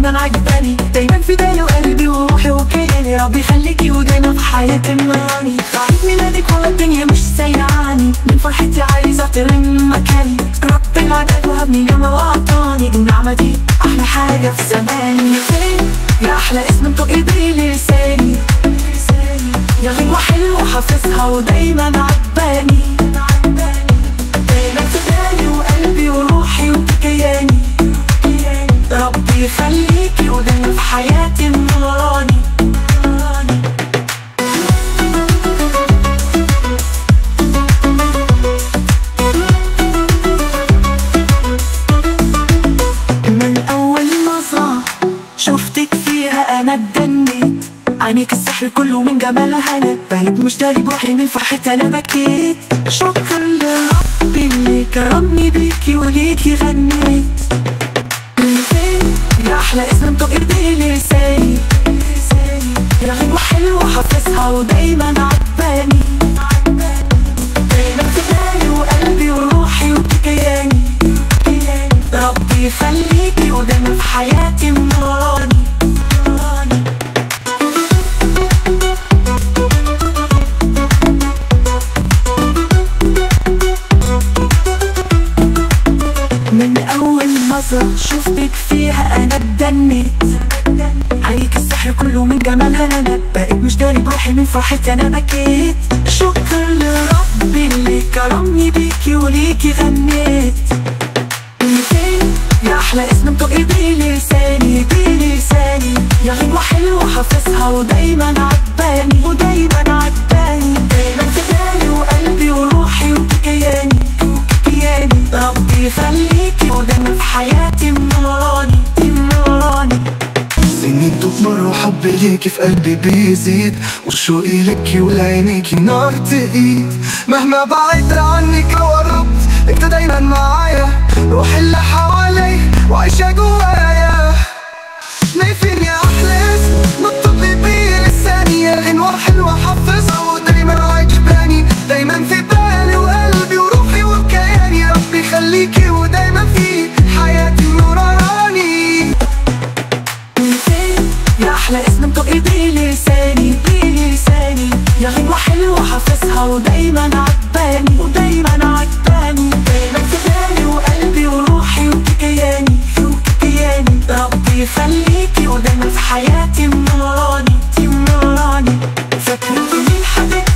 دايما عجباني دايما في بالي وقلبي وروحي وكياني ربي يخليكي ودايما في حياتي منوراني عيد ميلادك ولا الدنيا مش سايعاني من فرحتي عايزة ترم مكاني رب العدد وهبني نعمة وأعطاني النعمة دي أحلى حاجة في زماني فين يا أحلى اسم انتو ايدي لساني يا غنوة حلوة حافظها ودايما عجباني دايما في بالي وقلبي وروحي وكياني ربي يخليكي ودايما في حياتي منوراني من أول نظرة شفتك فيها أنا اتجنيت عينيك السحر كله من جمالها أنا بقيت مشتري بروحي من فرحتها أنا بكيت شكرا لربي اللي كرمني بيكي وليكي غنيت فين يا أحلى اسم انتو إيدي لساني يا غنوة حلوة حافظها ودايما عجباني دايما في بالي وقلبي وروحي وكياني ربي يخليكي ودايما في حياتي منوراني من أول نظرة شفتك فيها أنا اتجنيت عليك السحر كله من جمالها أنا بقيت مشتري بروحي من فرحتي أنا بكيت شكرا لربي اللي كرمني بيكي وليكي غنيت فين يا أحلى اسم انتو ايدي لساني ايدي لساني يا غنوة حلوة حافظها ودايما عجباني ودايما عجباني دايما في بالي وقلبي وروحي وكياني وكياني ربي يخليكي ودايما في حياتي منوراني منوراني سنين تكبر وحبي ليكي في قلبي بيزيد وشوقي لك ولعينيكي نار تقيد مهما بعدت عنك لو قربت انت دايما معايا روح اللي حوالي وعايشة جوايا نايفين يا احلى اسم نطق لي بيه لساني غنوة حلوة حافظها ودايما عجباني دايما في بالي وقلبي وروحي وكياني ربي يخليكي ودايما في حياتي نوراني فين يا احلى اسم انتو ايدي لساني ايدي لساني يا غنوة حلوة حافظها ودايما عجباني ودايما عجباني دايما في بالي وقلبي وروحي وكياني وكياني ربي يخليكي ودايما في حياتي منوراني منوراني فاكرة مين حبيبتي